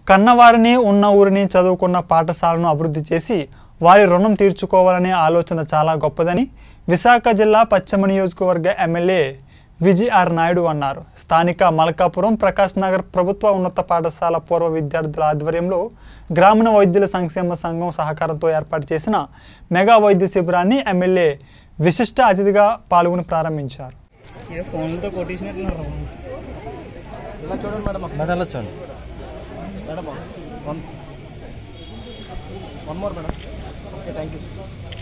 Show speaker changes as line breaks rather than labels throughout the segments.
కన్నవారిని ఉన్న ఊరిని చదువుకున్న పాఠశాలను అభివృద్ధి చేసి వారి రుణం తీర్చుకోవాలనే ఆలోచన చాలా గొప్పదని విశాఖ జిల్లా పశ్చిమ నియోజకవర్గ ఎమ్మెల్యే విజిఆర్ నాయుడు అన్నారు స్థానిక మల్కాపురం ప్రకాశ్ నగర్ ప్రభుత్వ ఉన్నత పాఠశాల పూర్వ విద్యార్థుల ఆధ్వర్యంలో గ్రామీణ వైద్యుల సంక్షేమ సంఘం సహకారంతో ఏర్పాటు చేసిన మెగా వైద్య శిబిరాన్ని ఎమ్మెల్యే విశిష్ట అతిథిగా పాల్గొని ప్రారంభించారు
ఏ ఫోన్లతో కొట్టేసినట్టున్నారు
ఇలా చూడండి మేడం ఒకసారి.
మేడం వెళ్ళొచ్చండి
madam one one more madam okay thank you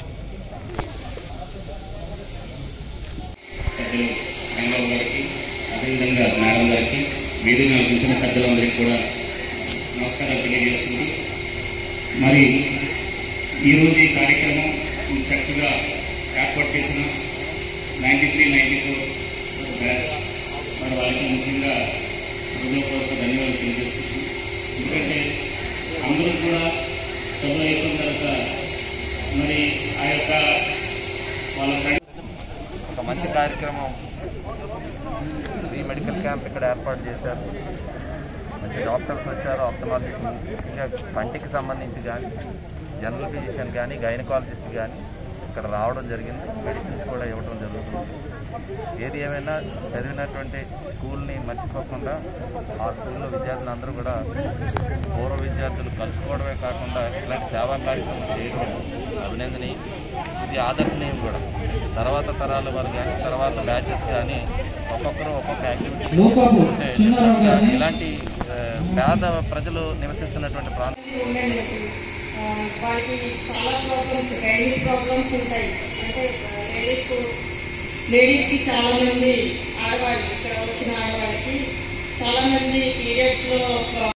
పెద్దలు రంగరావు గారికి అదేవిధంగా మేడం గారికి వేదిక అనిపించిన పెద్దలందరికీ కూడా నమస్కారాలు తెలియజేస్తుంది మరి ఈరోజు ఈ కార్యక్రమం చక్కగా ఏర్పాటు చేసిన ninety three ninety four batch మరి వాళ్ళకి ముఖ్యంగా హృదయపూర్వక ధన్యవాదాలు తెలియజేస్తుంది ఎందుకంటే అందరూ కూడా చదువు అయిపోయిన తర్వాత మరి ఆ యొక్క వాళ్ళ ఫ్రెండ్
ఒక మంచి కార్యక్రమం ఈ మెడికల్ క్యాంప్ ఇక్కడ ఏర్పాటు చేశారు మంచి డాక్టర్స్ వచ్చారు ఆప్థమాలజిస్ట్ ఇంకా పంటికి సంబంధించి కానీ జనరల్ ఫిజిషియన్ కానీ గైనకాలజిస్ట్ కానీ ఇక్కడ రావడం జరిగింది మెడిసిన్స్ కూడా ఇవ్వడం జరుగుతుంది ఏది ఏమైనా చదివినటువంటి స్కూల్ని మర్చిపోకుండా ఆ స్కూల్లో విద్యార్థులందరూ కూడా పూర్వ విద్యార్థులు కలుసుకోవడమే కాకుండా ఇలాంటి సేవా కార్యక్రమం చేయడం అభినందనీయం ఇది ఆదర్శనీయం కూడా తర్వాత తరాల వారు కానీ తర్వాత బ్యాచెస్ కానీ ఒక్కొక్కరు ఒక్కొక్క యాక్టివిటీ ఉంటే ఇలాంటి ఆ, పేద ప్రజలు నివసిస్తున్నటువంటి ప్రాంతం
ఉండేందుకు ఆ, వాళ్ళకి చాలా ప్రాబ్లమ్స్ గైనిక్ ప్రాబ్లమ్స్ ఉంటాయి అంటే లేడీస్ లేడీస్కి చాలా మంది ఆడవాళ్ళు ఇక్కడ వచ్చిన ఆడవాళ్ళకి చాలా మంది పీరియడ్స్లో